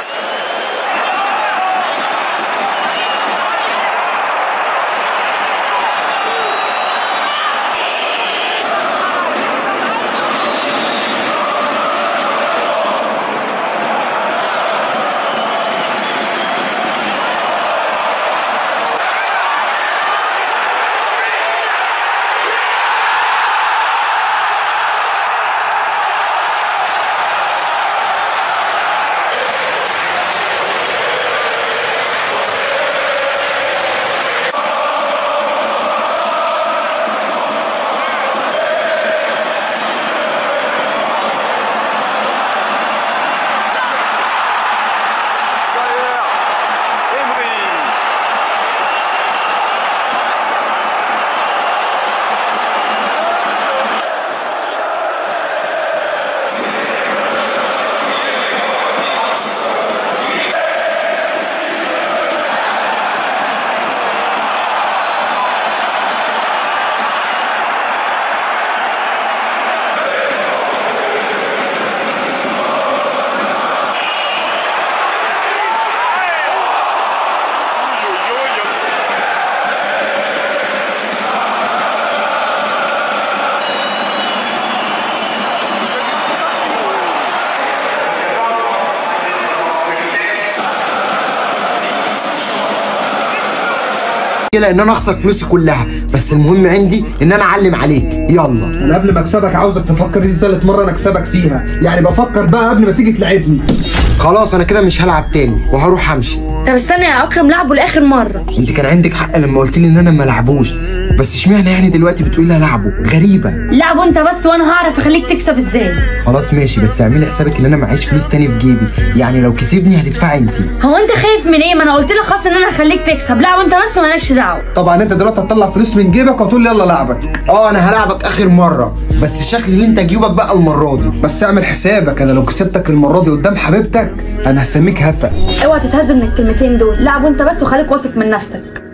مشكله ان انا اخسر فلوسي كلها بس المهم عندي ان انا اعلم عليك يلا انا قبل ما اكسبك عاوزك تفكر دي ثالث مره انا اكسبك فيها يعني بفكر بقى قبل ما تيجي تلعبني خلاص انا كده مش هلعب تاني وهروح امشي طب استنى يا اكرم لعبه لاخر مره انت كان عندك حق لما قلت لي ان انا ما العبوش بس اشمعنى يعني دلوقتي بتقول لي العبه غريبه لعبه انت بس وانا هعرف اخليك تكسب ازاي خلاص ماشي بس اعملي حسابك ان انا معيش فلوس تاني في جيبي يعني لو كسبني هتدفعي انت هو انت خايف من ايه ما انا قلت لك خلاص ان انا هخليك تكسب لعبه انت بس ومالكش دعوه طبعا انت دلوقتي هتطلع فلوس من جيبك وتقول لي يلا لعبك اه انا هلعبك اخر مره بس شكلي اللي انت جيوبك بقى المره دي بس اعمل حسابك انا لو كسبتك المره دي قدام حبيبتك انا هسميك هفا اوعى تتهز من الكلمتين دول لعبه انت بس وخليك واثق من نفسك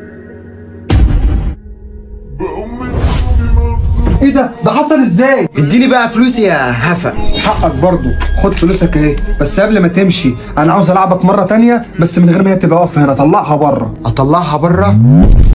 ايه ده ده حصل ازاي اديني بقى فلوسي يا هفا حقك برضو خد فلوسك اهي بس قبل ما تمشي انا عاوز العبك مره تانية بس من غير ما هي تبقى واقفه هنا طلعها بره اطلعها بره